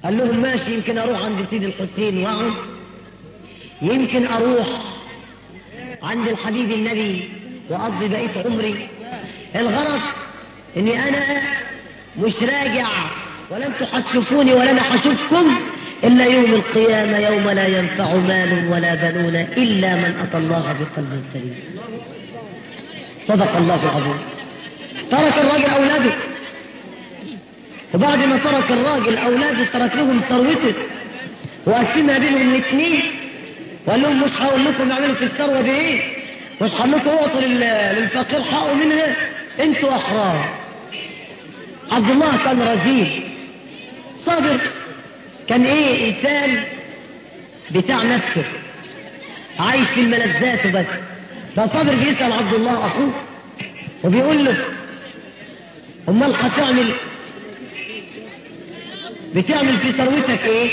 قال لهم ماشي يمكن اروح عند سيد الحسين واقعد يمكن اروح عند الحبيب النبي واقضي بقيه عمري الغرض اني انا مش راجع ولا انتوا هتشوفوني ولا انا هشوفكم الا يوم القيامه يوم لا ينفع مال ولا بنون الا من اتى الله بقلب سليم صدق الله العظيم ترك الراجل اولاده وبعد ما ترك الراجل اولاده ترك لهم ثروته وقسمها بينهم الاثنين وقال لهم مش هقول لكم اعملوا في الثروه دي ايه مش هقول لكم اعطوا لل- للفقير حقه منها انتوا احرار عبد الله كان رزين صابر كان ايه انسان بتاع نفسه عايش في الملذات بس فصابر بيسأل عبد الله اخوه وبيقول له امال هتعمل بتعمل في ثروتك ايه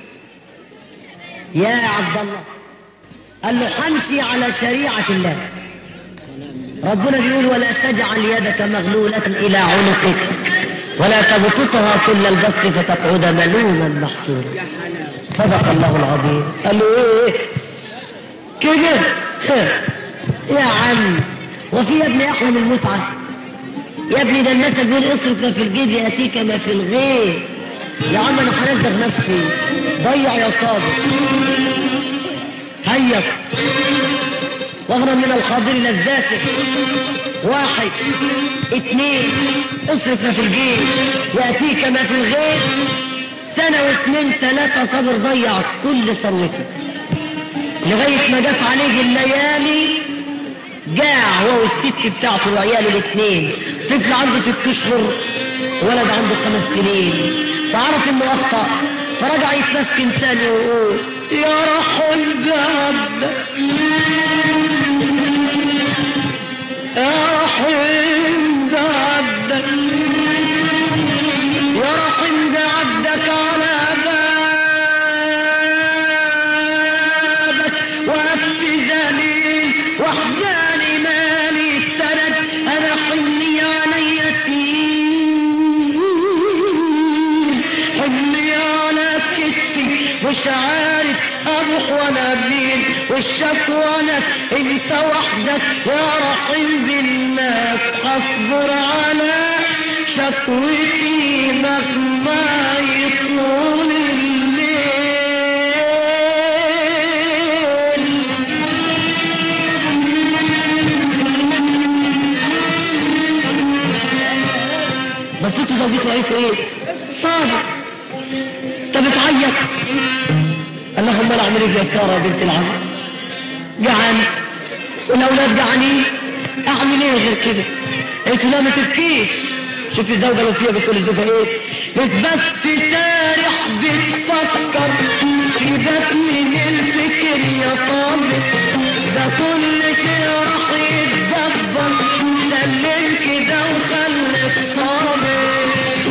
يا عبد الله قال له حمشي على شريعة الله ربنا بيقول ولا تجعل يدك مغلولة إلى عنقك ولا تبسطها كل البسط فتقعد ملوما محسورا صدق الله العظيم قال له ايه كده يا عم وفي يا ابني احلى من المتعه يا ابني ده الناس بيقول اصرف ما في الجيب ياتيك ما في الغيب يا عم انا هنزغ نفسي ضيع يا صابر هيص واغنى من الحاضر لذاته واحد اثنين اصرف ما في الجيب ياتيك ما في الغيب سنة واثنين ثلاثة صبر ضيع كل ثروته لغاية ما جت عليه الليالي جاع هو والست بتاعته وعياله الاثنين طفل عنده ست اشهر ولد عنده خمس سنين فعرف انه اخطأ فرجع يتمسكن تاني ويقول يا رحم بعبدك يا رحم بعبدك يا رحم بعبدك على بابك وقفت ذليل وحداني مالي السند انا حملي علي يتيم حملي على كتفي مش عارف اروح ولا مين والشكوى لك انت وحدك يا رحيم بالناس اصبر على شكوتي مهما يطول الليل بس انتوا زوجته عليكم ايه صابر انت بتعيط اللهم لا اعمل ايه يا ساره يا بنت العم جعان والاولاد جعانين اعمل ايه غير كده قلت لا ما تبكيش شوف الزوجه لو فيها بتقول لزوجها ايه قلت بس سارح بتفكر في بات من الفكر يا طالب ده كل شيء راح يتدبر سلم كده وخليك صابر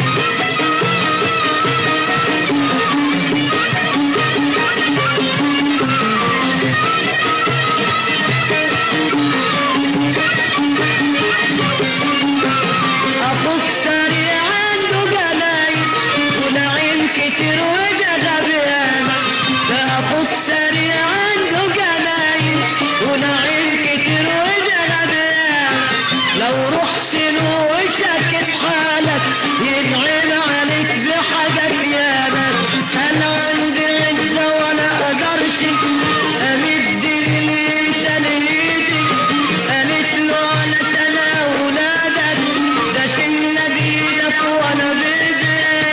اخوك سريع عنده جناين ونعيم كتير وجغب ياما ده اخوك سريع عنده جناين ونعيم كتير وجغب ياما لو رحت له وشكت حالك ينعم عليك بحاجات ياما انا عندي عزة ولا اقدرش امد للانسان ايدي قالت له علشان اولادك ده شلة بايدك وانا بايديك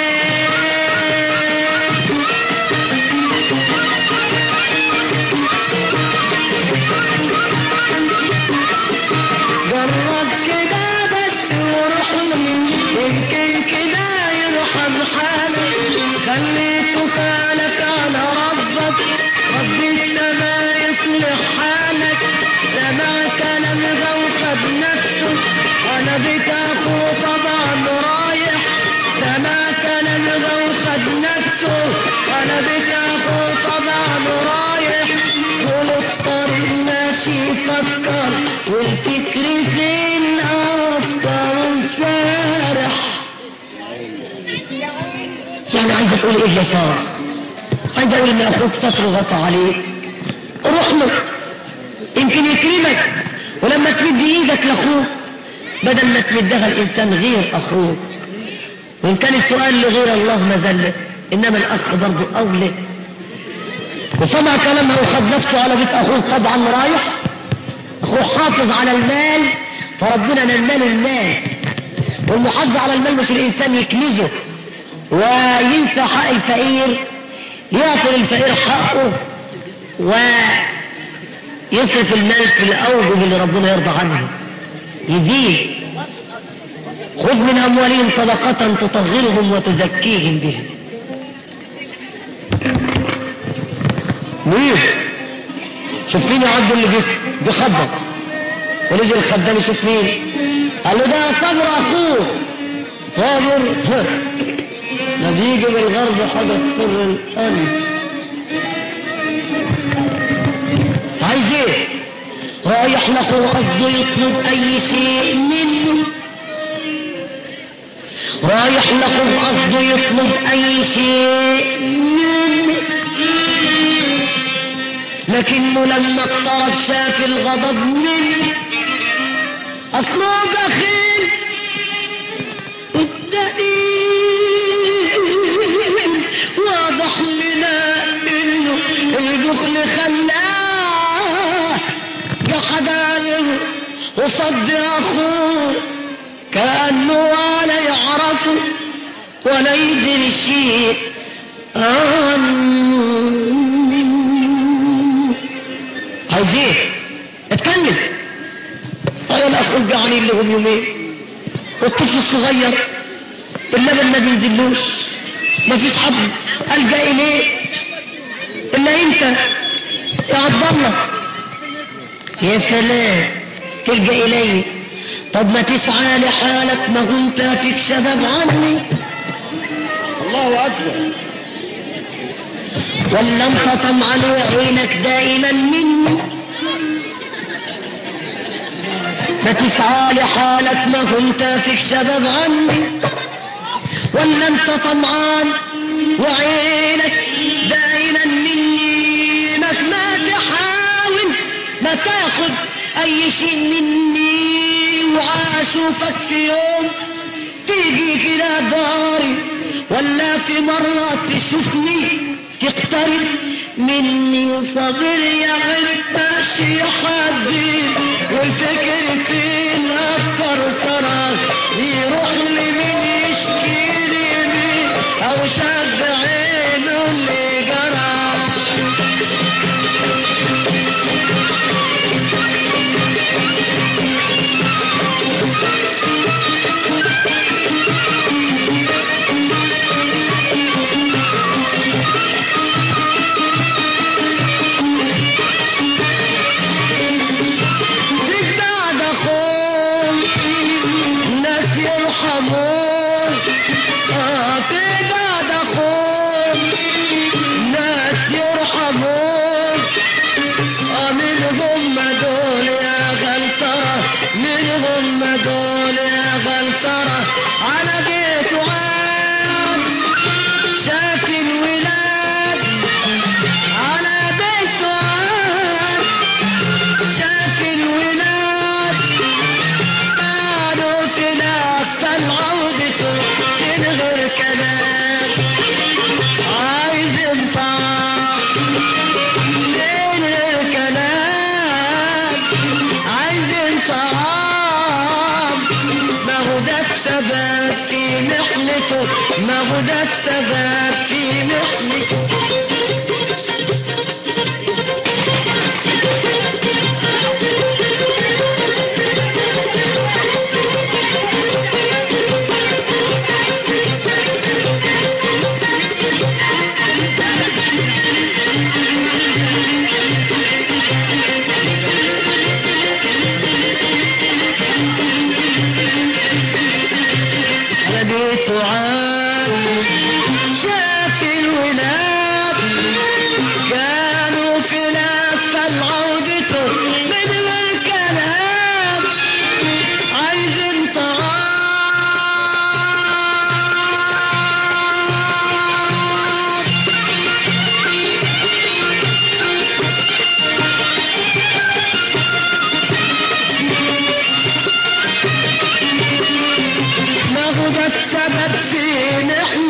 جرب كده بس وروح له يمكن كده يرحم حالك خليته خالك على ربك رب السماء يصلح حالك سمع كلام غوصة بنفسه انا بتاخو طبعا رايح سمع كلام غوصة بنفسه انا بتاخو طبعا رايح طول الطريق ماشي يفكر والفكر فين افكار سارح يعني عايزه تقول ايه يا ساره عايزه اقول ان اخوك ستره غطى عليك روح له يمكن يكرمك ولما تمد ايدك لاخوك بدل ما تمدها الانسان غير اخوك وان كان السؤال لغير الله مذله انما الاخ برضه اولى وسمع كلامها وخد نفسه على بيت اخوه طبعا رايح اخوه حافظ على المال فربنا نمله المال والمحافظة على المال مش الانسان يكنزه وينسى حق الفقير يعطي للفقير حقه ويصرف المال في الاوجه اللي ربنا يرضى عنها يزيد خذ من اموالهم صدقة تطهرهم وتزكيهم بها مين شوف فين يا عبد اللي جه- بيخبط ونزل الخدام يشوف مين قال له ده صبر اخوك صابر ها. ما بيجي من الغرب حاجة تسر القلب عايز ايه رايح لاخوه قصده يطلب اي شيء منه رايح لاخوه قصده يطلب اي شيء منه لكنه لما اقترب شاف الغضب منه اصله بخيل والدليل واضح لنا انه البخل خلاه جحد عليه وصد اخوه كانه ولا يعرفه ولا يدري شيء عنه عايز ايه اتكلم قال الاخ الجعانين لهم يومين والطفل الصغير اللبن ما بينزلوش ما فيش حد الجا اليه الا انت يا عبد الله يا سلام تلجا الي طب ما تسعى لحالك ما هو انت فيك شباب عني الله اكبر ولا انت طمعان وعينك دائما مني ما تسعى لحالك ما كنت فيك شباب عني ولا انت طمعان وعينك دائما مني ما ما تحاول ما تاخد اي شيء مني واشوفك في يوم تيجي كده داري ولا في مرة تشوفني تقترب مني صبر يا عداش يا حبيب والفكر في الافكار صراخ يروح لمين يشكي لي مين او شد عينه اللي جرى فيك بعد اخوك ناس يرحمون آه في بعد اخوك ناس يرحمون آه منهم دول يا غلطرة منهم دول يا غلطرة على بيت وعاد شاف الولاد على بيت وعاد شاف الولاد قالوا في الأقفال عودته من غير كلام عايز انطاق من غير كلام عايز انطاق ما هو ده السبب في محنته ما هو ده السبب في محنته على بيته عاد شاف الولاد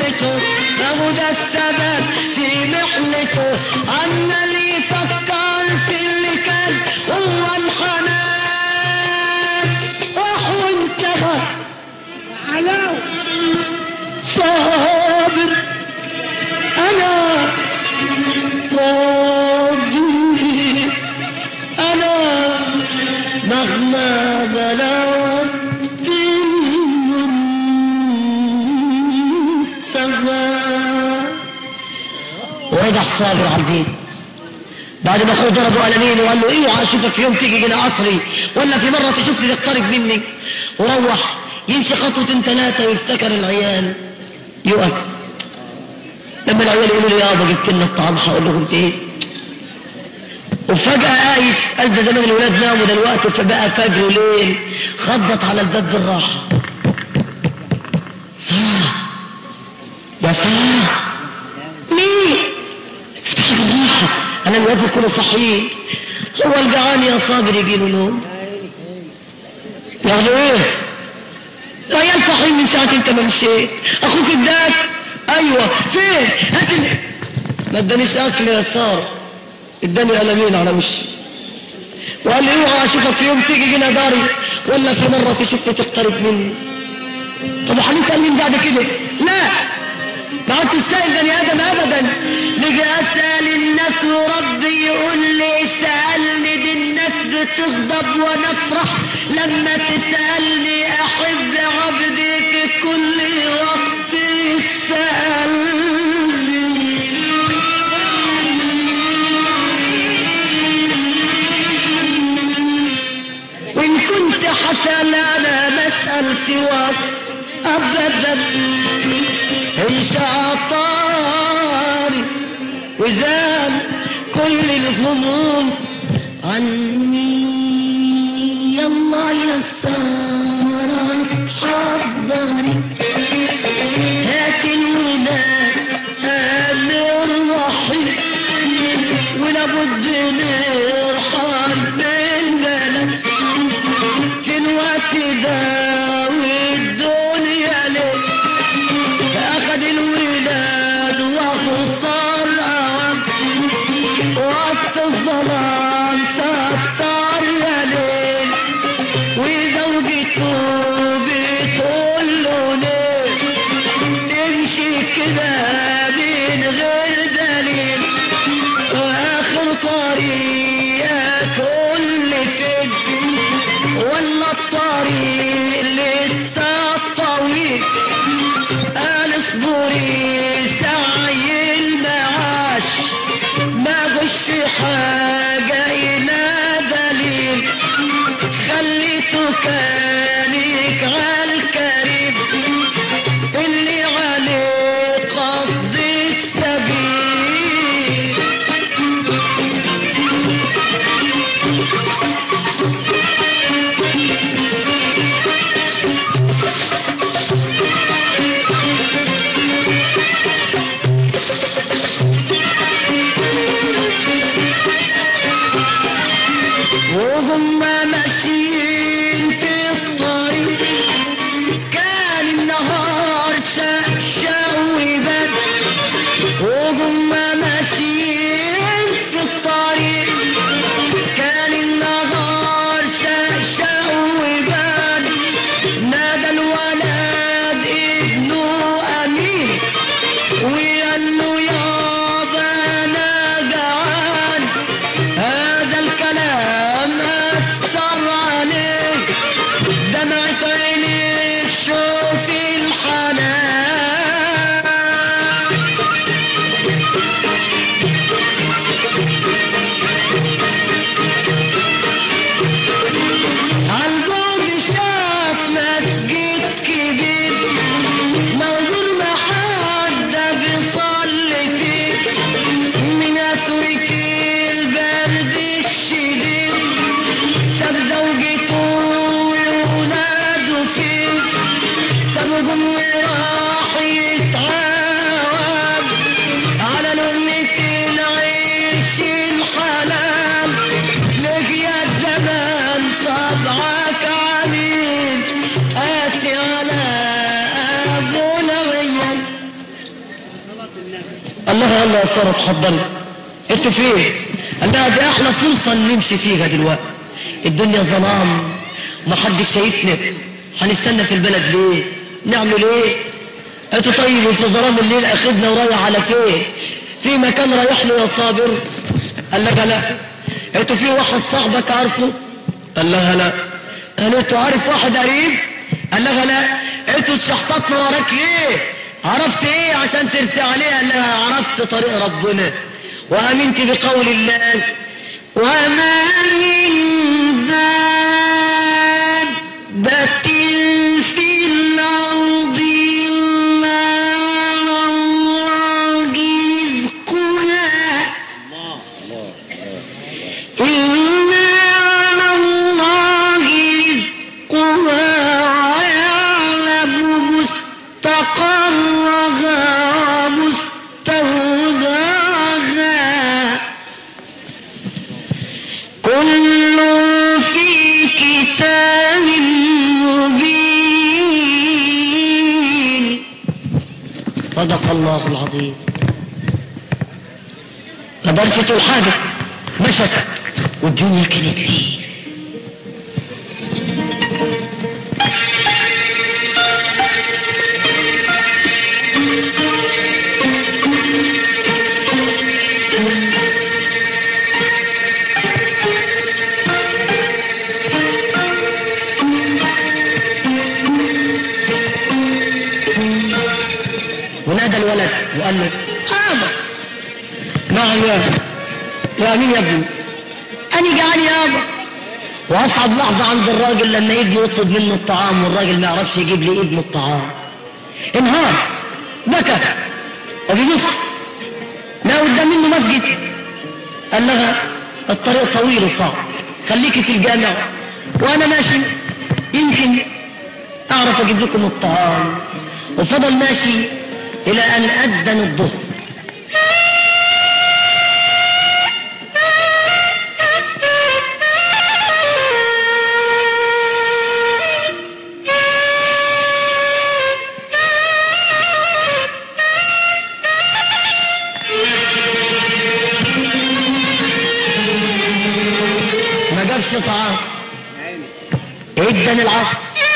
رحلته اهو ده السبب في محنته عمال يفكر في اللي كان هو الحنان راح وانتهى علاو صابر انا راضي انا مهما بلغت المنتهى ورجع صابر على البيت بعد ما اخوه ضربه قلمين وقال له اوعى اشوفك في يوم تيجي هنا قصري ولا في مره تشوفني تقترب مني وروح يمشي خطوتين ثلاثه ويفتكر العيال يقف لما العيال يقولوا لي يابا جبت لنا الطعام هقول لهم ايه وفجأة قايس قال ده زمان الولاد ناموا دلوقتي فبقى فجر وليل خبط على الباب بالراحة سارة يا سارة مين؟ افتحي بالراحة أنا الواد يكونوا صحيين هو الجعان يا صابر يجي له نوم ياخدوا ايه؟ العيال صاحيين من ساعة انت ما مشيت اخوك اداك ايوه فين؟ هات ال... ما ادانيش اكل يا سارة اداني قلمين على وشي وقال لي اوعى اشوفك في يوم تيجي هنا داري ولا في مرة تشوفني تقترب مني طب وهنسأل مين بعد كده؟ لا ما عدت تسأل بني ادم ابدا نيجي اسأل الناس وربي يقول لي سألني دي الناس بتغضب وانا افرح لما تسألني احب عبدي في كل وقت سألني وإن كنت حتى لا أنا بسأل سواك أبدا إن شاء طاري وزال كل الهموم عني يلا يا سارة تحضري هات الولاد آمر رحيم ولابد نرحل بالبلد في الوقت ده والدنيا ليه أخد الولاد وخصال أوام وسط الظلام ستار يا ليل وزوجته بتقول له ليه تمشي كده من غير دليل واخر طريقك كل فين ولا الطريق لسه طويل قال اصبري سعي المعاش ما غش في حاجة إلى دليل خليته كالك على الكريم اللي عليه قصد السبيل قال لها يلا يا ساره اتفضلي انتوا فين؟ قال لها دي احلى فرصه نمشي فيها دلوقتي الدنيا ظلام ومحدش شايفنا هنستنى في البلد ليه؟ نعمل ايه؟ انتوا طيب وفي ظلام الليل اخدنا ورايح على فين؟ في مكان رايح له يا صابر؟ قال لك لا انتوا في واحد صاحبك عارفه؟ قال لها لا قال انتوا عارف واحد قريب؟ قال لها لا انتوا اتشحططنا وراك ليه؟ عرفت ايه عشان ترسي عليه؟ قال لها عرفت طريق ربنا وامنت بقول الله وما من دابة في الأرض إلا على الله رزقها إلا على الله رزقها ويعلم مستقرها ومستودعها كل في كتاب مبين صدق الله العظيم ما قدرتش تقول حاجة مشت والدنيا كانت ليه ونادى الولد وقال له آمر نعم يا يا مين يا ابني أنا جعان يابا وأصعب لحظة عند الراجل لما ابنه يطلب منه الطعام والراجل ما يعرفش يجيب لي ابنه الطعام انهار بكى وبيبص لا قدام منه مسجد قال لها الطريق طويل وصعب خليكي في الجامع وأنا ماشي يمكن أعرف أجيب لكم الطعام وفضل ماشي إلى أن أذن الظهر ما جابش طعام ادن العصر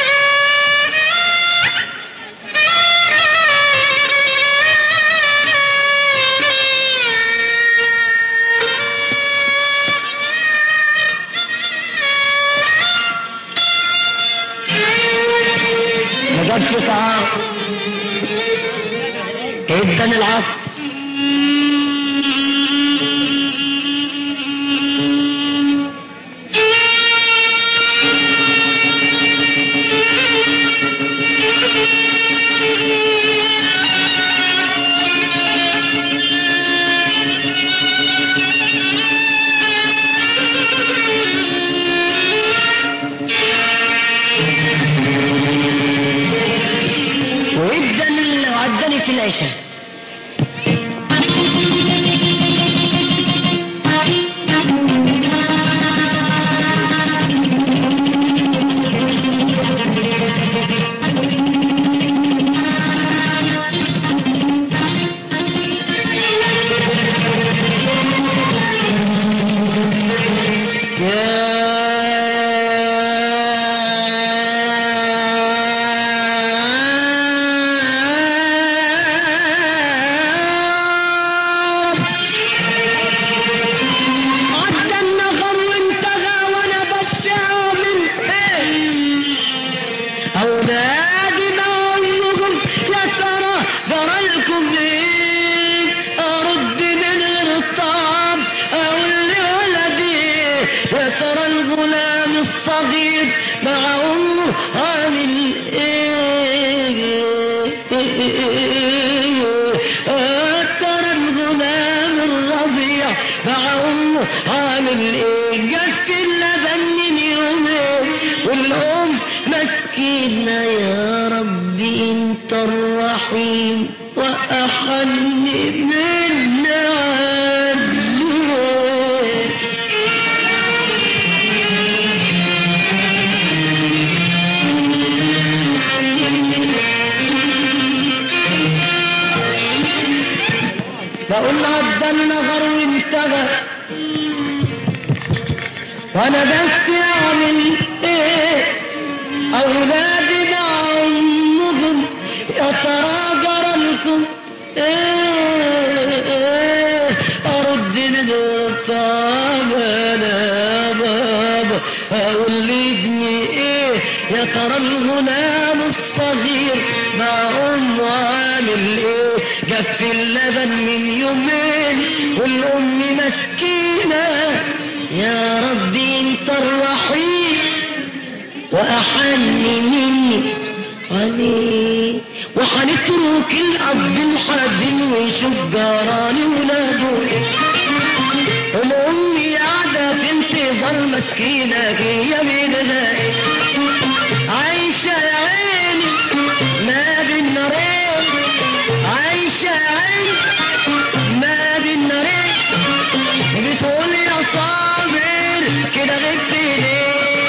ما جابش طعام ادن العصر وادن وعدنت العشاء عدى النهر وانتهى وانا بس اعمل ايه اولادي بقولهم يا ترى جرالكم ايه ارد من غير الطعام اقول لولدي يا ترى الغلام الصغير مع امه عامل ايه يا ترى الغلام الرضيع مع امه عامل ايه جف اللبن من يومين والام مسكينة يا ربي انت الرحيم واحن من عزيز بقول عدى النظر وانتهى وانا بس اعمل ايه اولادي بعمهم يا ترى جرالكم ايه ارد للطعام انا بابا اقول لابني ايه يا ترى الغلام الصغير مع امه عامل ايه جف اللبن من يومين والام مسكينه يا ربي انت الرحيم واحن مني عليه وحنترك الاب الحزين ويشوف جاراني ولاده الام قاعده في انتظار مسكينه هي بدها عايشه يا عيني ما بين نارين عايشه يا عيني ما بين نارين بتقول يا صابر كده غبت ليه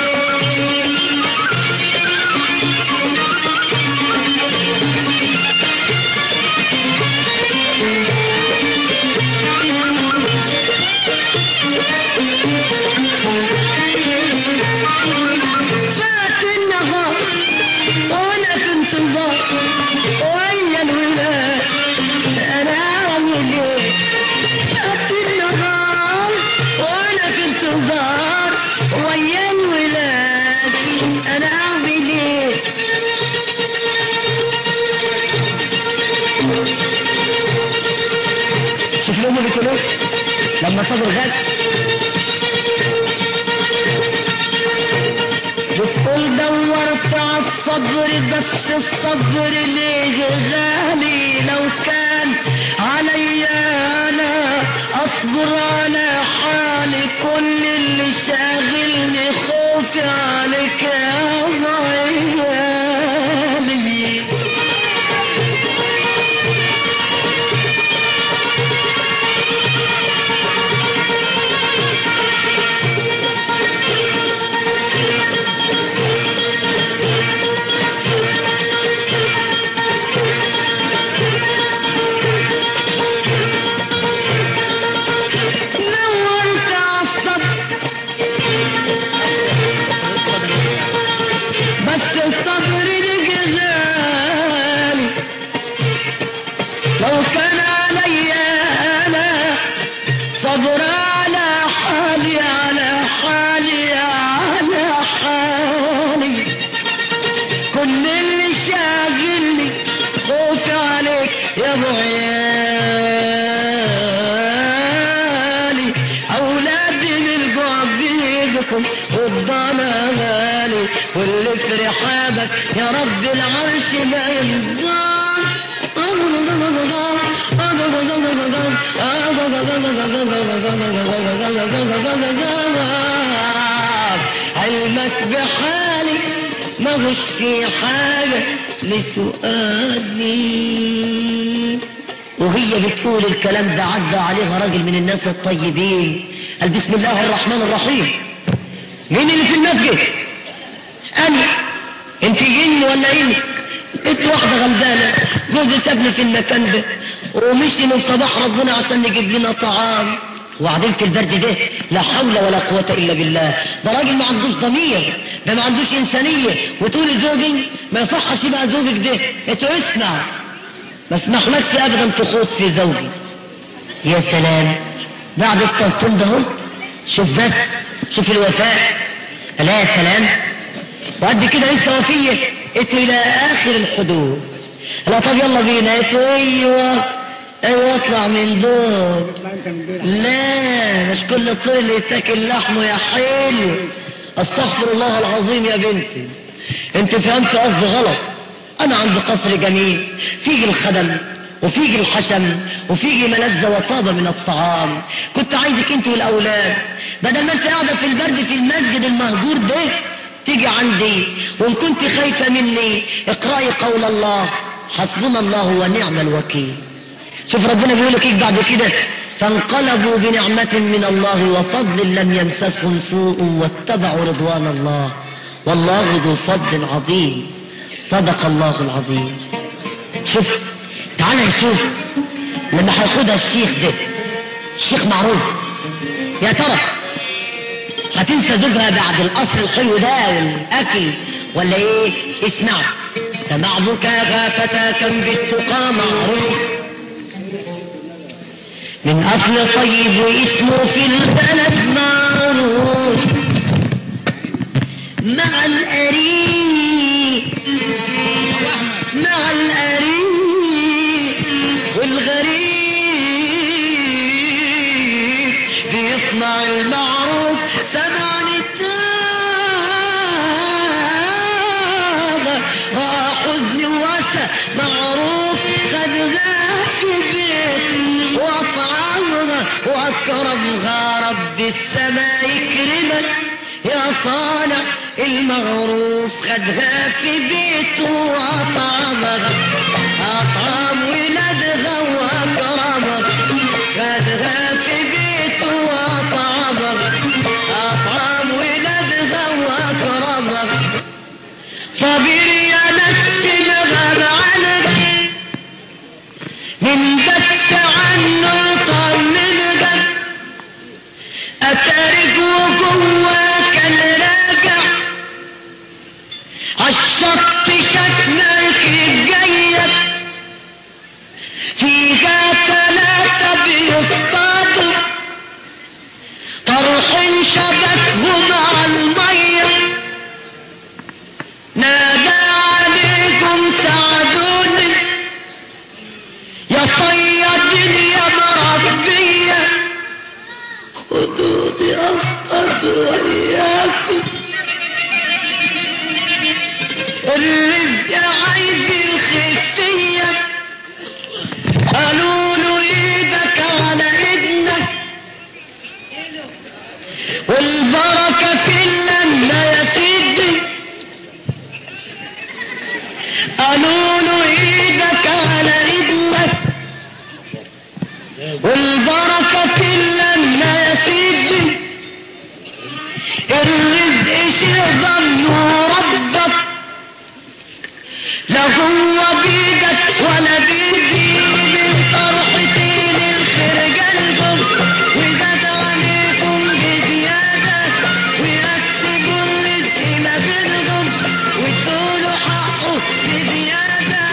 فات النهار وانا في انتظار ويا الولاد انا اعمل ايه فات النهار وانا في انتظار ويا الولاد انا اعمل ايه شوف الام بتقول ايه لما صبر غاب بتقول دورت على الصبر بس الصبر ليه غالي لو كان عليا انا اصبر على حالي كل اللي شاغلني خوفي عليك يا عيالي نورت عالصبر بس الصبر لك غالي لو كان عليا انا صبر على حالي على حالي على حالي كل اللي شاغلني خوفي عليك يا ابو عيالي اولادي للجوع بيدكم والضنا غالي واللي في رحابك يا رب العرش ما يرضى علمك بحالي ما غش في حاجة لسؤالي وهي بتقول الكلام ده عدى عليها راجل من الناس الطيبين قال بسم الله الرحمن الرحيم مين اللي في المسجد انا انت جن ولا انس انت واحدة غلبانة جوزي سابني في المكان ده ومشي من صباح ربنا عشان يجيب لنا طعام وبعدين في البرد ده لا حول ولا قوة إلا بالله ده راجل ما عندوش ضمير ده ما عندوش إنسانية وتقول لزوجي ما يصحش يبقى زوجك ده انت اسمع ما اسمحلكش أبدا تخوض في زوجي يا سلام بعد التلطيم ده اهو شوف بس شوف الوفاء لا يا سلام وقد كده لسه وفية قلت إلى آخر الحدود لا طب يلا بينا قلت أيوه أيوه اطلع من دول لا انت من دول لا مش كل طير اللي يتاكل لحمه يا حلو استغفر الله العظيم يا بنتي انت فهمت قصدي غلط انا عندي قصر جميل فيه الخدم وفيه الحشم وفيه ملذة وطابة من الطعام كنت عايزك انت والاولاد بدل ما انت قاعدة في البرد في المسجد المهجور ده تيجي عندي وان كنت خايفة مني اقرأي قول الله حسبنا الله ونعم الوكيل شوف ربنا بيقول لك ايه بعد كده فانقلبوا بنعمة من الله وفضل لم يمسسهم سوء واتبعوا رضوان الله والله ذو فضل عظيم صدق الله العظيم شوف تعال نشوف لما هياخدها الشيخ ده الشيخ معروف يا ترى هتنسى زوجها بعد القصر الحلو ده والاكل ولا ايه اسمع سمع بكاها فتى كان بالتقى معروف من اصل طيب واسمه في البلد معروف مع القريب مع القريب والغريب بيصنع المعروف سمع التاغة حزن واسع معروف قد في بيت واطعمها واكرمها رب السماء يكرمك يا صانع المعروف خدها في بيته واطعمها اطعم ولادها واكرمها خدها في بيته واطعمها اطعم ولادها واكرمها صبر يا نفس نغب عنك من بس عنه طمنك أتارك وجواك الراجع عالشط شاف مركب جاية فيها تلاتة بيصطادوا طرحين شبكهم على الميه نادى عليكم ساعدوني يا صيادين يا مربية خدوني أصطاد وإياكم الرزق عايز الخفية قالوا له ايدك على ايدنا والبركة في اللمة يا سيدي قالوا له ايدك على ايدنا والبركة في اللمة يا سيدي الرزق شيء ضمنه ربك لا هو بيدك ولا بيدي من طرحتين الخير قلبهم وزاد عليكم بزيادة ويقسموا الرزق ما بينهم وادوا حقه بزيادة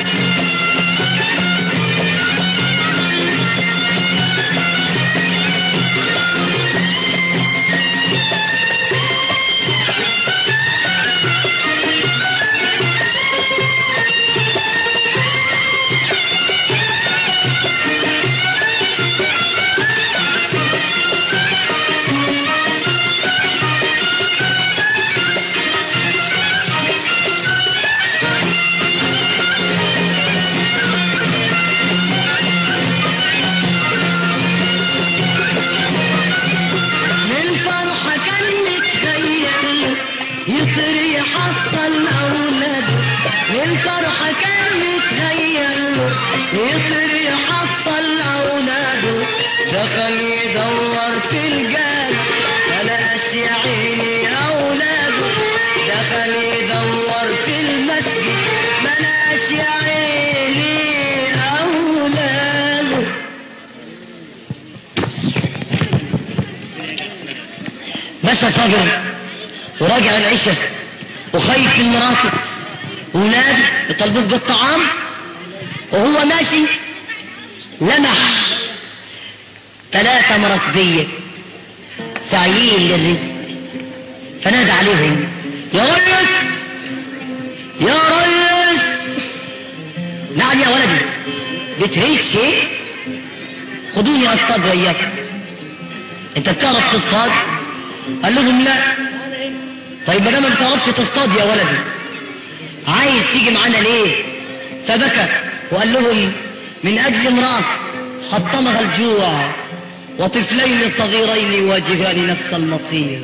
من فرحة كان متخيل يطري يحصل أولاده من فرحة كان متخيل يطري يحصل أولاده دخل يدور في الجال ملقاش يا عيني أولاده دخل يدور في المسجد ملقاش يا عيني أولاده مشى صابر وراجع العشاء وخايف من مراته وولاده يطلبوه بالطعام وهو ماشي لمح ثلاثة مركبية سعيين للرزق فنادى عليهم يا ريس يا ريس نعم يا ولدي بتريد شيء خدوني اصطاد وياك انت بتعرف تصطاد قال لهم لا طيب ما دام ما بتعرفش تصطاد يا ولدي عايز تيجي معانا ليه فبكى وقال لهم من اجل امراه حطمها الجوع وطفلين صغيرين يواجهان نفس المصير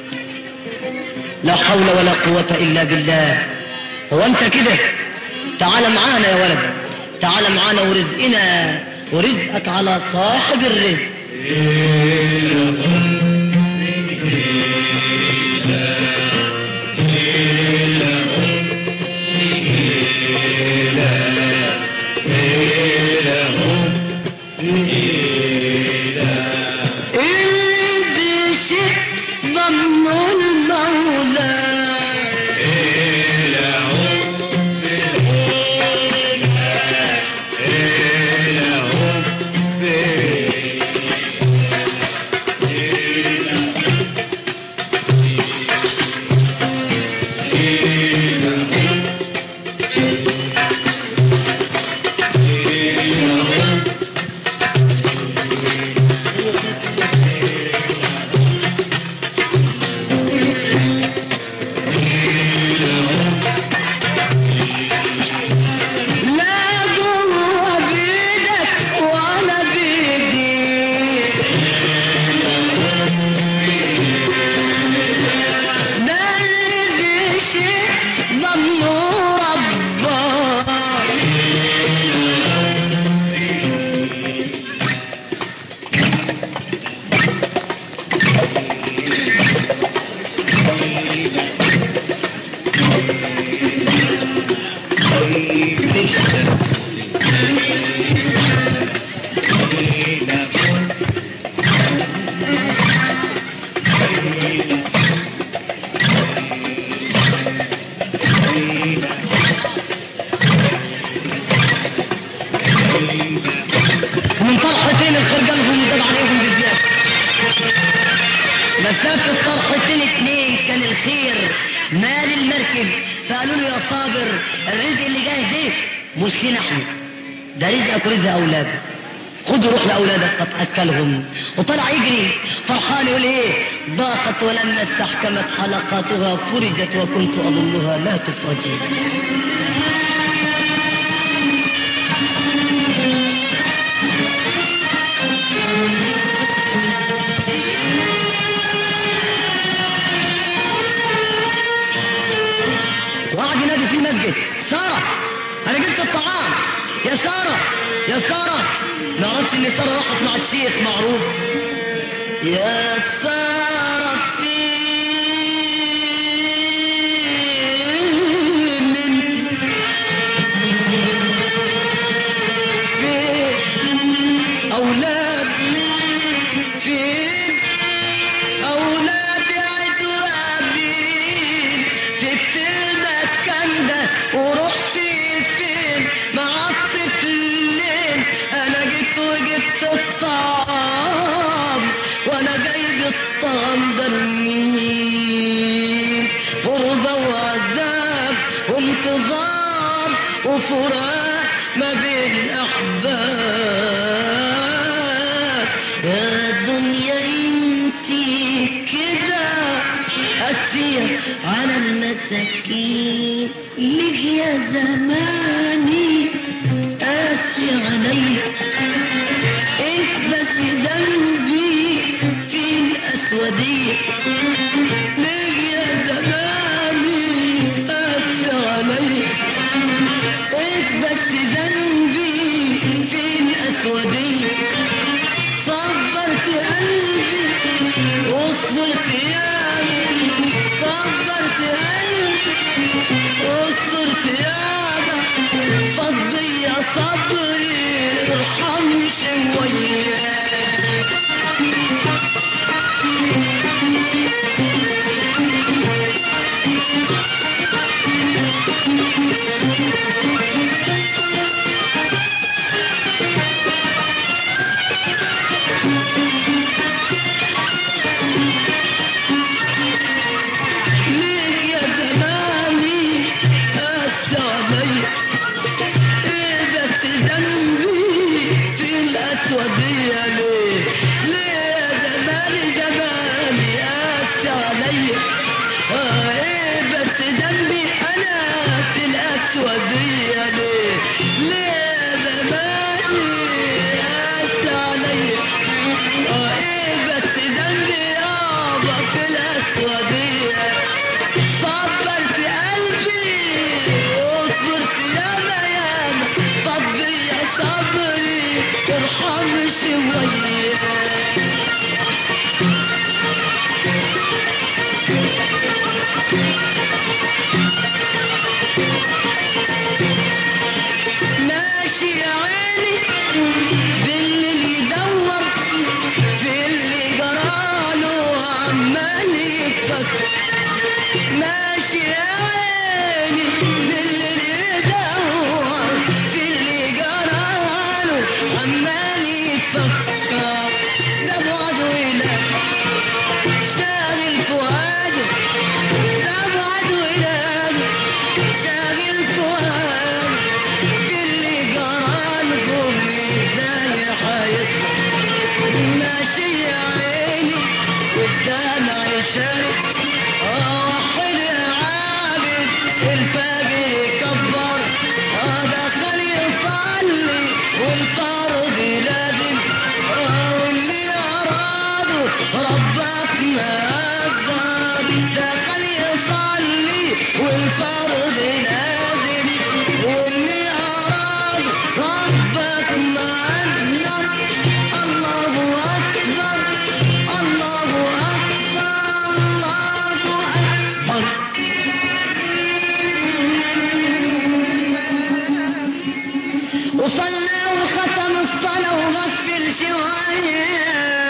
لا حول ولا قوة إلا بالله هو أنت كده تعال معانا يا ولد تعال معانا ورزقنا ورزقك على صاحب الرزق ومن طرحتين الخرجلهم ودب عليهم بزيادة مسافة طرحتين اتنين كان الخير مال المركب فقالوا له يا صابر الرزق اللي جاي ده مش لنا احنا ده رزقك ورزق اولادك خد روح لاولادك قد اكلهم وطلع يجري فرحان يقول ايه ضاقت ولما استحكمت حلقاتها فرجت وكنت اظنها لا تفرجي وقعد ينادي في المسجد سارة أنا جبت الطعام يا سارة يا سارة ما عرفش إن سارة راحت مع الشيخ معروف يا سارة فين انت فين أولاد فين أولاد عدوابين سبت المكان ده ورحت فين مع الطفلين أنا جيت وجبت الطعام وأنا جايب الطعام ده لمين غربة وعذاب وانتظار وفراق ما بين أحباب يا دنيا انتي كده قاسية على المساكين ليك يا زماني قاسي عليا ايه بس ذنبي في الاسودية ليك يا زماني قاسي عليا ايه بس ذنبي في الاسودية صبرت قلبي واصبرت ياما صبرت قلبي واصبرت ياما فضي يا صبري ارحمني شوية ليك يا زماني قاسي عليا ايه بس ذنبي في الاسودية ليه ليه يا زماني زماني قاسي عليا اه ايه بس ذنبي انا في الاسودية ليه ليه يا زماني قاسي عليا اه ايه بس ذنبي يابا في الاسودية صبرت قلبي واصبرت ياما ياما صبري يا صبري ارحم شوية ماشي يا عيني بالليل يدور في اللي جراله عمال يفكر ماشي يا عيني بالليل يدور في اللي جراله عمال يفكر ده بعده إلى شاغل فؤاده ده بعده إلى شاغل فؤاده في اللي جراله ازاي هيصبر ماشي يا عيني والدمع يشارك اه وحل يا عابد الفجر يكبر اه دخل يصلي والفرض لازم اه واللي أراده ربك ما قدر دخل يصلي والفرض لازم واللي أراده ربك ما قدر الله أكبر الله أكبر الله أكبر وصلى وختم الصلاة وغسل شوية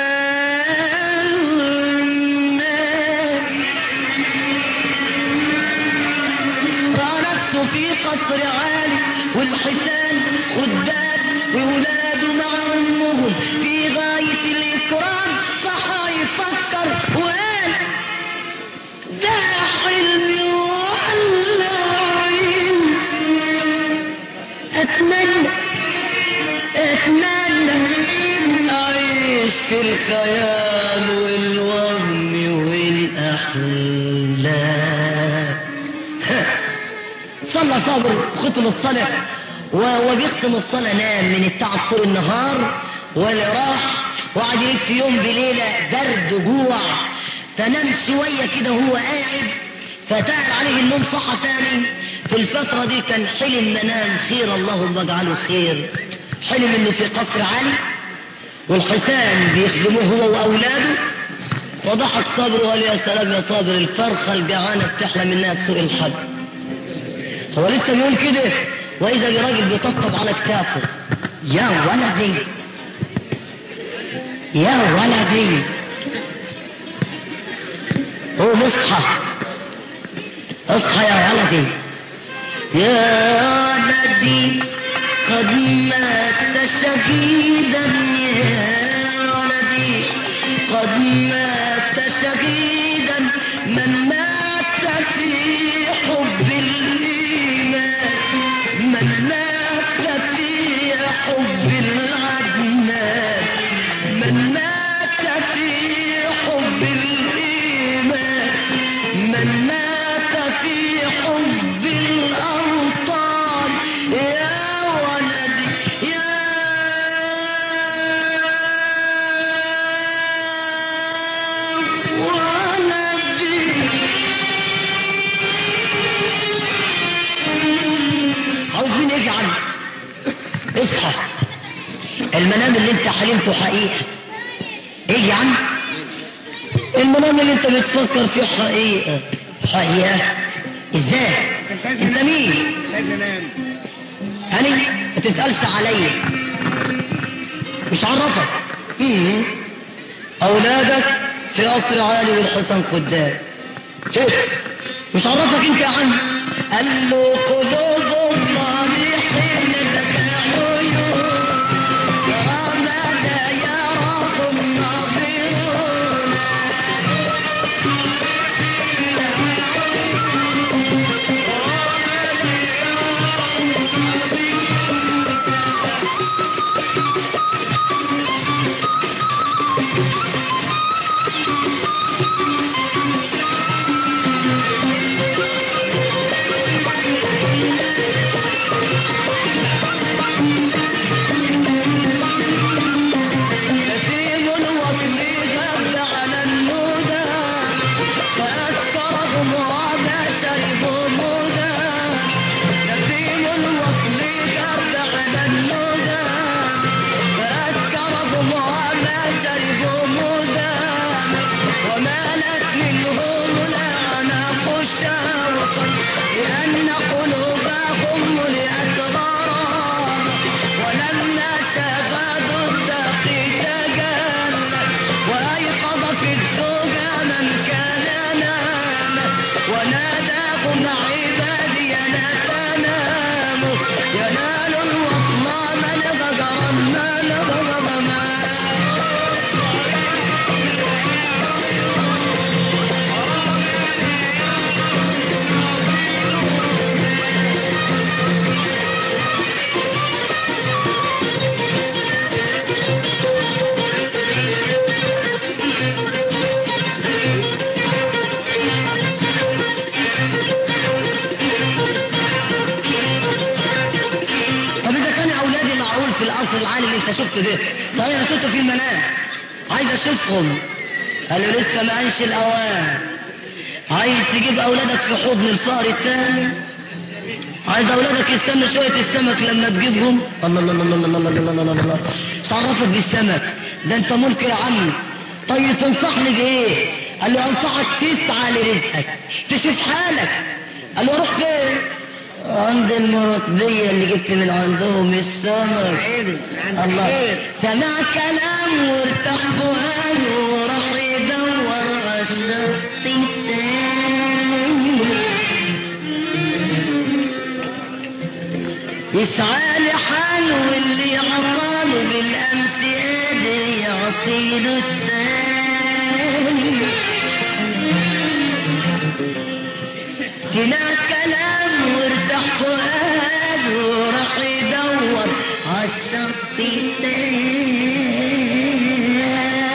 رأى نفسه في قصر عالي والحسان خدام وولاده مع أمه في الخيال والوهم والأحلام صلى صابر وختم الصلاة و- وبيختم الصلاة نام من التعب طول النهار ولا راح وقعد يلف يوم بليلة برد جوع فنام شوية كده وهو قاعد فتعب عليه النوم صحى تاني في الفترة دي كان حلم منام خير اللهم اجعله خير حلم انه في قصر عالي والحسان بيخدموه هو واولاده فضحك صابر وقال يا سلام يا صابر الفرخة الجعانة بتحلم انها تسوق الحب هو لسه بيقول كده واذا براجل بيطبطب على كتافه يا ولدي يا ولدي هو مصحى اصحى يا ولدي يا ولدي قد مات شهيدا يا ولدي قد مات شهيدا من مات في حب الإيمان من مات في حب العدنان من مات في حب الإيمان من مات في حب الأوطان يا ولدي يا ولدي عاوز مين يجعل اصحى المنام اللي انت حلمته حقيقة ايه يا عم المنام اللي انت بتفكر فيه حقيقة حقيقة ازاي انت مين سيدنا نام هاني ما تسألش عليا مش عرفك مم. اولادك في قصر عالي والحسن قدام كيف مش عرفك انت يا عم قال له قلوب الصالحين لك عيون وماذا يراهم ناظرون نسيم الوصل غاب على النودى فأذكرهم وعدا شربوا مودا نسيم الوصل غاب على النودى فأذكرهم وعدا شربوا مودا ومالت منهم الأعناق الشوق لأن قلوبهم ملئت غرام ولما شاهدوا التقي تجلى وأيقظ في الدجى من كان نام وناداهم عبادي لا تناموا ينال الوصل من غدر من غضب طب اذا كان اولادي معقول في القصر العالي اللي انت شفته ده صحيح انا شفته في المنام عايز اشوفهم قالوا لسه ما انش الاوان عايز تجيب اولادك في حضن الفار التاني عايز اولادك يستنوا شويه السمك لما تجيبهم الله الله الله الله الله الله الله الله الله مش عرفك بالسمك ده انت ملك يا عم طيب تنصحني بايه قال له انصحك تسعى لرزقك تشوف حالك قال له اروح فين عند المرتبية اللي جبت من عندهم السمك عيني عند الله الخير. سمع كلام وارتاح فؤاده وراح يدور على الشط التاني يسعى لحاله واللي عطاله بالامس قادر يعطيله التاني سمع كلام وارتاح فؤاده وراح يدور عالشط التاني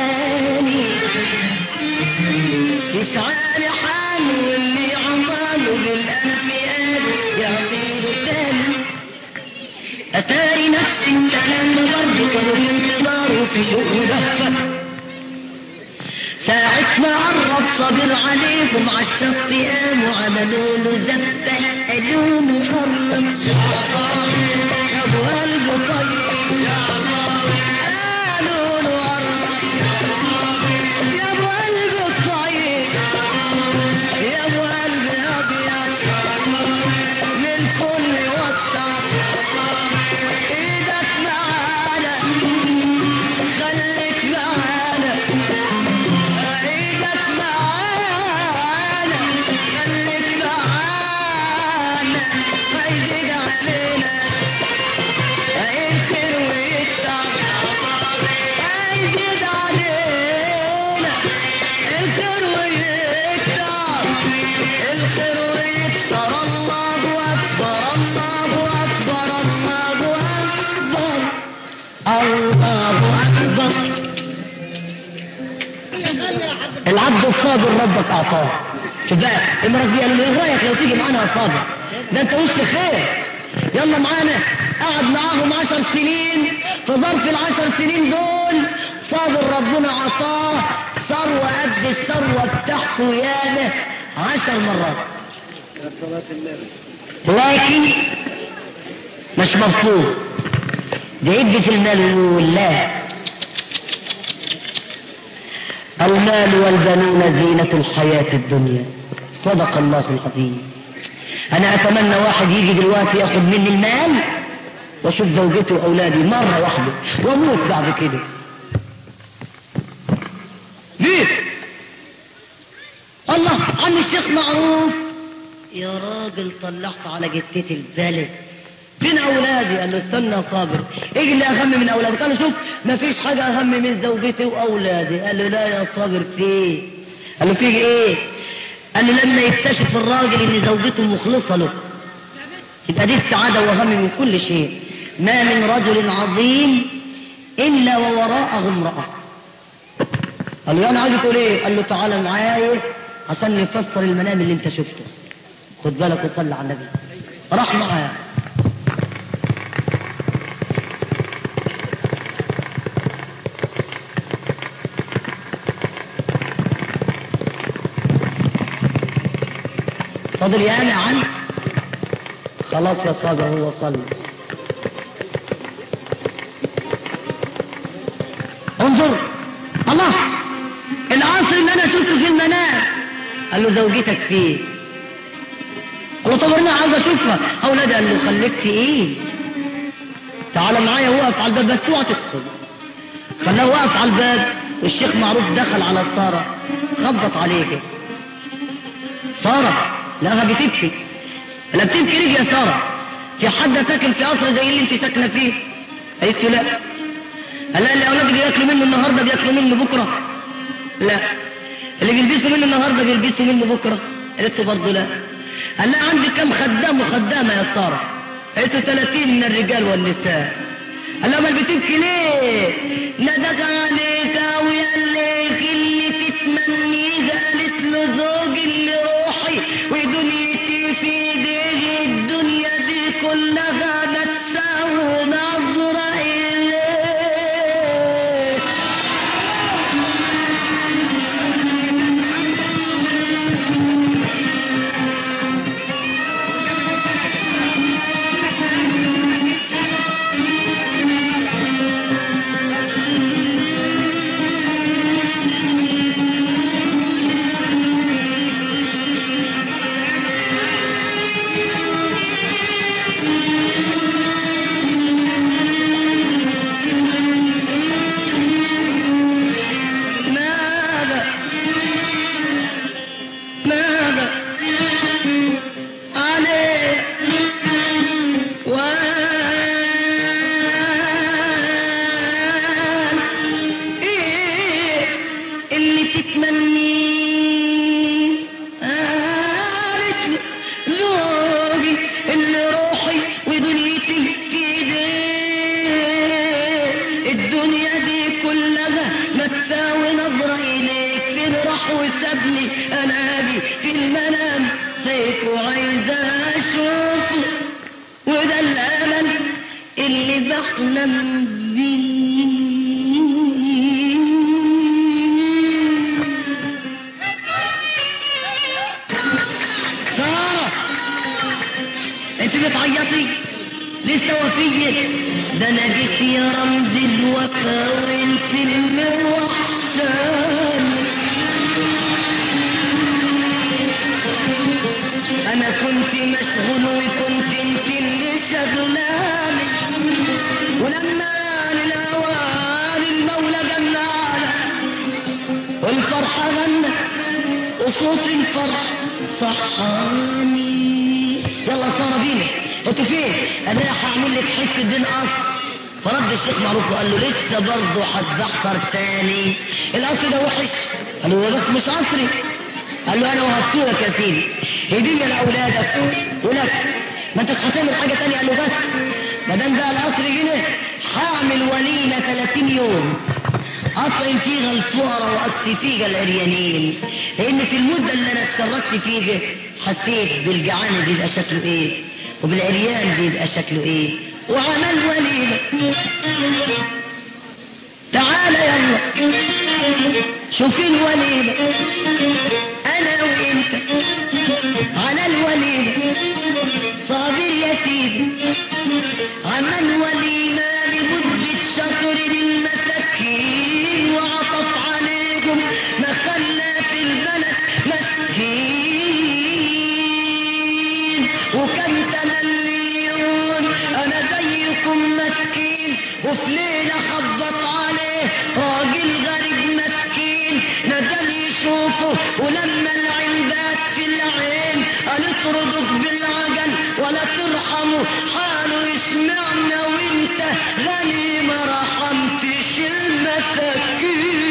في شوق ولهفة ساعة ما قرب صابر عليهم عالشط قاموا عملوا له زفة قالوا له قرب يا ابو قلب طيب قالوا له قرب يا ابو قلب طيب يا ابو قلب ابيض من الفل واكتر ايدك معانا خليك معانا ايدك معانا خليك معانا هيزيد علينا الخير ويكتر هيزيد علينا الخير ويكتر الخير ويكتر الله اكبر الله اكبر الله اكبر الله اكبر العبد الصابر ربك اعطاه شوف بقى المربي قالوا له ايه رايك لو تيجي معانا يا صابر ده انت وش خير يلا معانا قعد معاهم عشر سنين في ظرف العشر سنين دول صابر ربنا عطاه ثروه قد الثروه بتاعته ياما عشر مرات يا صلاة النبي لكن مش مبسوط بيدي في المال لا المال والبنون زينة الحياة الدنيا صدق الله العظيم أنا أتمنى واحد يجي دلوقتي ياخد مني المال واشوف زوجتي وأولادي مرة واحدة وأموت بعد كده ليه؟ الله عم الشيخ معروف يا راجل طلعت على جتتي البلد فين اولادي قال له استنى يا صابر ايه اللي اهم من اولادي قال له شوف ما فيش حاجه اهم من زوجتي واولادي قال له لا يا صابر في قال له في ايه قال له لما يكتشف الراجل ان زوجته مخلصه له يبقى دي السعاده واهم من كل شيء ما من رجل عظيم الا ووراءه امراه قال له انا عايز تقول ايه قال له تعالى معايا عشان نفسر المنام اللي انت شفته خد بالك وصلي على النبي راح معاه فاضل يا انا عن خلاص يا صابر هو صلي انظر الله العصر اللي انا شفته في المنام قال له زوجتك فين قال له طب انا عاوز اشوفها اولادي قال له خليك ايه تعال معايا وقف على الباب بس اوعى تدخل خلاه واقف على الباب والشيخ معروف دخل على ساره خبط عليه كده ساره لقاها بتبكي لا بتبكي ليه يا ساره في حد ساكن في قصر زي اللي انت ساكنه فيه قالت له لا قال لها اللي اولادك بياكلوا منه النهارده بياكلوا منه بكره لا اللي بيلبسوا منه النهارده بيلبسوا منه بكره قالت له برضه لا قال لها عندي كم خدام وخدامه يا ساره قالت له 30 من الرجال والنساء قال لها امال بتبكي ليه ندك عليك ويا ليك اللي تتمنيه قالت له زوجي اللي روحي ودنيتي في ايديه الدنيا دي كلها ما تساوي نظره اليه ماذا ماذا عليه وان ايه اللي تتمنيه قالت له زوجي اللي روحي ودنيتي في ايديه الدنيا دي كلها ما تساوي نظرة إليك فين راح وسابني أنادي في المنام ليك وعايزة أشوفه وده الأمل اللي بحلم بيه والفرحة غنى وصوت الفرح صحاني يلا سارة بينا انتوا فين؟ قال لي هعمل لك حتة دين قصر فرد الشيخ معروف وقال له لسه برضه هتدحضر تاني القصر ده وحش قال له بس مش قصري قال له انا وهبتهولك يا سيدي هديه لاولادك ولك ما انتش هتعمل حاجه تانية قال له بس ما دام ده القصر هنا هعمل وليمه 30 يوم اطعم فيها الفقراء واكسي فيها العريانين لان في المده اللي انا اتشركت فيها حسيت بالجعان بيبقى شكله ايه وبالعريان بيبقى شكله ايه وعمل وليمه تعال يلا شوف الوليمه انا وانت على الوليمه صابر يا سيدي عمل وليمه لمده شهر للمساكين وعطف عليكم ما خلى في البلد مسكين وكان تمليون انا زيكم مسكين وفي ليله خبط عليه راجل غريب مسكين نزل يشوفه ولما العين بات في العين قال اطرده بالعجل ولا ترحمه حاله يسمعنا وانت غني ما رحمتش المساكين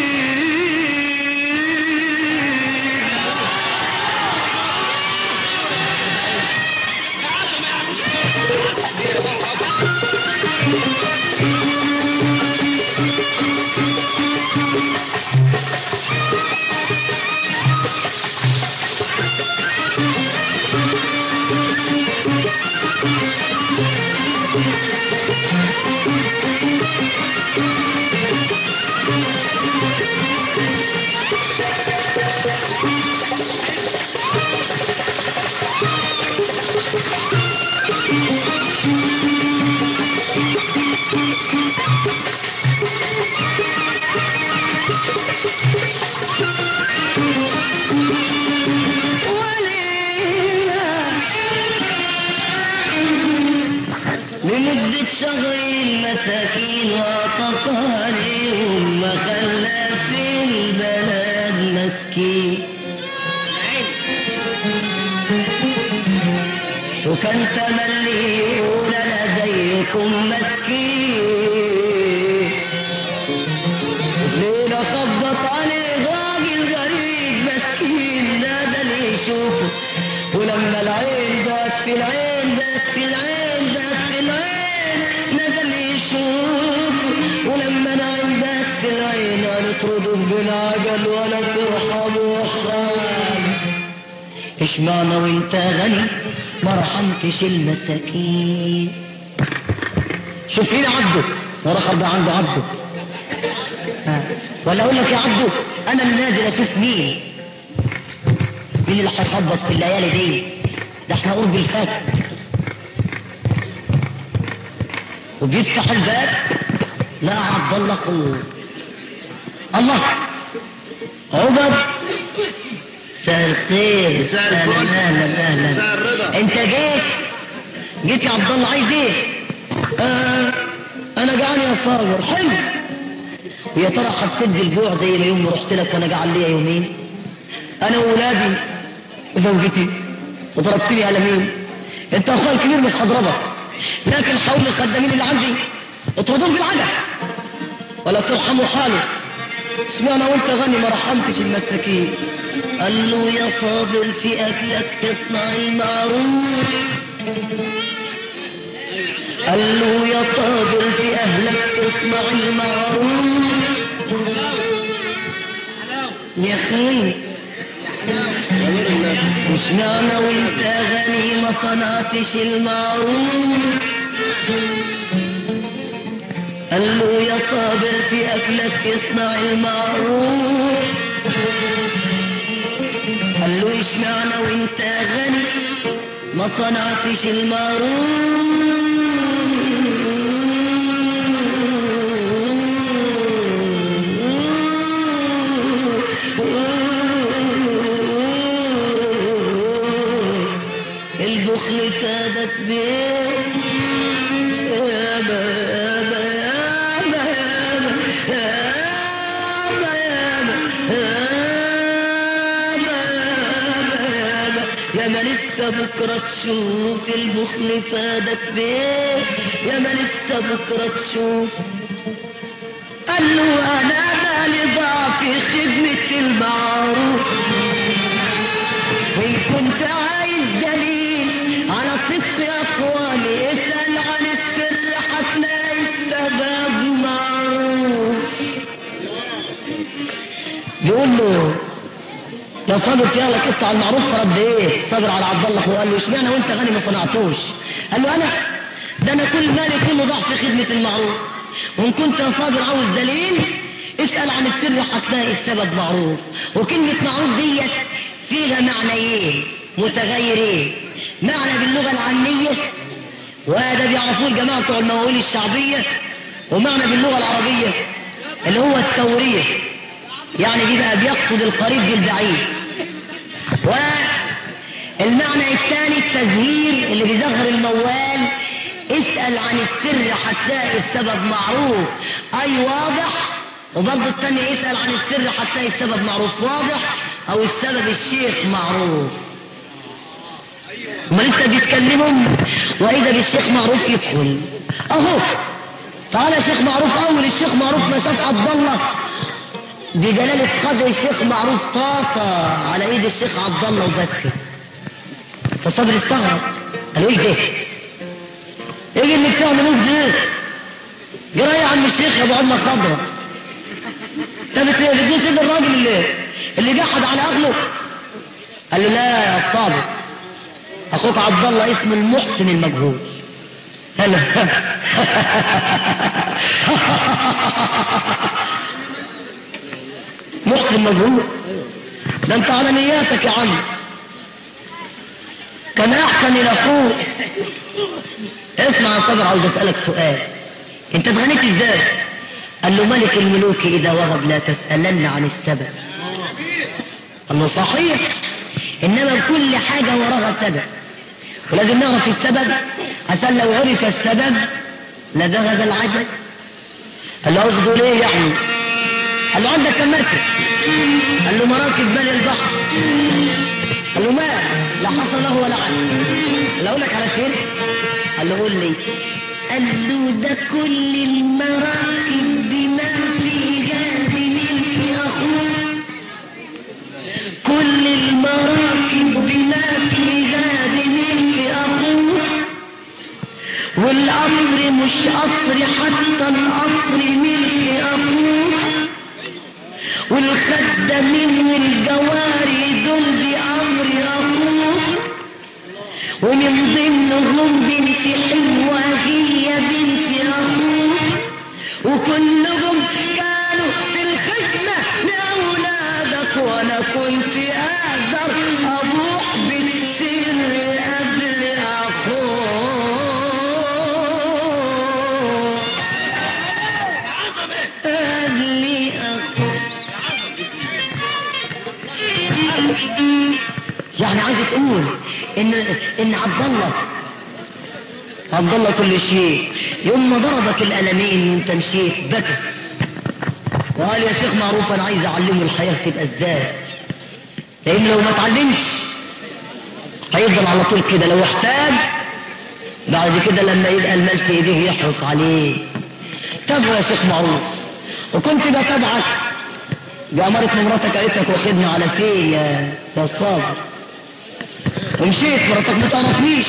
لمدة شهرين مساكين وعطف عليهم ما خلى في البلد مسكين وكان تملي يقول انا زيكم مسكين ليلة خبط عليه راجل غريب مسكين نادى لي يشوفه ولما العين بات في العين بات في العين بات في العين نزل يشوفه ولما العين بات في العين قال اطرده بالعجل ولا ترحموا خال اشمعنى وانت غني ما رحمتش المساكين شوف مين عبده ورخر ده عنده عبده ها. ولا اقول لك يا عبده انا اللي نازل اشوف مين مين اللي هيخبط في الليالي دي ده احنا قرب الفجر وبيفتح الباب لا عبد الله اخوه الله عبد مساء الخير مساء اهلا الفل. اهلا اهلا مساء الرضا. انت جيت جيت يا عبد الله عايز ايه آه انا جعان يا صابر حلو ويا ترى حسيت بالجوع زي ما يوم رحت لك وانا جعان ليا يومين انا واولادي وزوجتي وضربتني على مين انت اخويا الكبير مش هضربك لكن حول الخدامين اللي عندي اطردهم بالعجل ولا ترحموا حاله اسمعنا وانت غني ما رحمتش المساكين قال له يا صابر في اكلك اصنع المعروف قال له يا صابر في اهلك اصنع المعروف يا خير مش معنى وانت غني ما صنعتش المعروف قال له يا صابر في اكلك اصنع المعروف قال له ايش معنى وانت غني ما صنعتش المعروف البخل فادك بيه يابا يابا يابا يابا يابا يابا ما لسه بكرة تشوف البخل فادك بيه يا ما لسه بكرة تشوف قال له انا مالي ضاع في خدمة المعروف وان كنت عايز دليل على صدق اقوالي اسأل عن السر هتلاقي السبب معروف بيقول له يا صابر في لك قصة على المعروف فرد ايه صابر على عبد الله اخوه قال له اشمعنى وانت غني ما صنعتوش قال له انا ده انا كل مالي كله ضاع في خدمة المعروف وان كنت يا صابر عاوز دليل اسأل عن السر هتلاقي السبب معروف وكلمة معروف ديت فيها معنيين متغيرين معنى باللغة العامية وهذا بيعرفوه الجماعة بتوع المواويل الشعبية ومعنى باللغة العربية اللي هو التورية يعني بيبقى بيقصد القريب بالبعيد والمعنى الثاني التزهير اللي بيزهر الموال اسأل عن السر هتلاقي السبب معروف أي واضح وبرضه الثاني اسأل عن السر هتلاقي السبب معروف واضح أو السبب الشيخ معروف هما لسه بيتكلموا وإذا بالشيخ معروف يدخل أهو تعالى يا شيخ معروف أول الشيخ معروف ما شاف عبد الله بجلالة قدر الشيخ معروف طاطا على ايد الشيخ عبد الله وبس كده فالصبر استغرب قال له ايه ده؟ ايه اللي بتعملوه ده؟ جرى يا عم الشيخ يا ابو عمر خضرا انت بتدوس ايد الراجل اللي اللي جحد على اهله قال له لا يا الصابر اخوك عبد الله اسمه المحسن المجهول هلا محسن مجهول ده انت على نياتك يا عم كان احسن الى اخوه اسمع يا صبر عاوز اسالك سؤال انت اتغنيت ازاي قال له ملك الملوك اذا وهب لا تسالن عن السبب قال له صحيح انما كل حاجه وراها سبب ولازم نعرف السبب عشان لو عرف السبب لذهب العجب قال له قصده ليه يعني قال له عندك كم مركب قال له مراكب بل البحر قال له ما لا حصل له ولا عد قال له اقول لك على سر قال له قول لي قال له ده كل المراكب بما فيها بملك اخوك كل المراكب بما فيها بملك اخوك والقصر مش قصر حتى القصر ملك اخوك والخدامين والجواري دول بأمر أخوك ومن ضمنهم بنت حلوة هي بنت أخوك وكلهم كانوا في الخدمة لأولادك وأنا كنت أقدر أروح بالسر قبل أخوك قبل أخوك يعني عايز تقول ان ان عبد الله عبد الله كل شيء يوم ما ضربك القلمين وانت مشيت بكى وقال يا شيخ معروف انا عايز اعلمه الحياه تبقى ازاي لان لو ما اتعلمش هيفضل على طول كده لو احتاج بعد كده لما يبقى المال في ايديه يحرص عليه تابعه يا شيخ معروف وكنت بتابعك بأمارة مراتك قالت لك واخدنا على فين يا يا صابر ومشيت مراتك ما تعرفنيش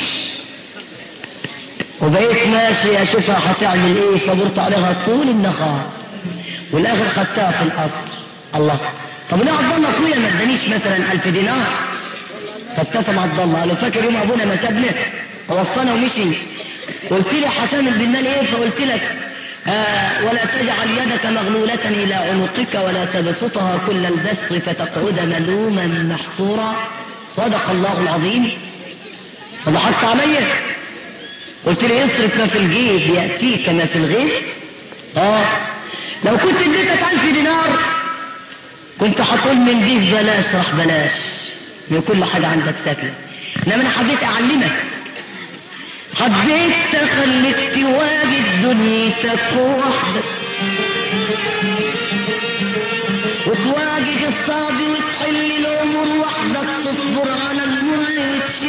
وبقيت ماشي اشوفها هتعمل ايه صبرت عليها طول النهار والاخر خدتها في القصر الله طب ليه عبد الله اخويا ما ادانيش مثلا ألف دينار فابتسم عبد الله قال له فاكر يوم ابونا ما سابنا ووصانا ومشي قلت لي هتعمل بالمال ايه فقلت لك آه ولا تجعل يدك مغلولة إلى عنقك ولا تبسطها كل البسط فتقعد ملوما محصورا صدق الله العظيم وضحكت علي قلت لي اصرف ما في الجيب يأتيك ما في الغيب اه لو كنت اديتك ألف دينار كنت هتقول من دي بلاش راح بلاش من كل حاجة عندك ساكنة انما انا حبيت اعلمك حبيت تخليك تواجد دنيتك وحدك وتواجه الصعب وتحل الامور وحدك تصبر على المر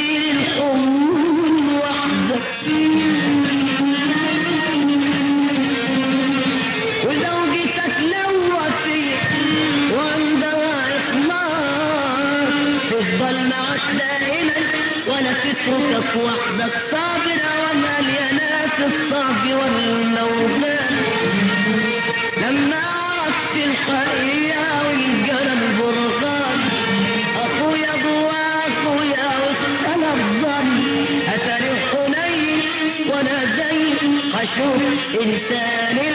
الحقيقة والقلم برهان أخويا جوا أخويا وسط الظن أتاري حنين ولا زي هشوف إنسان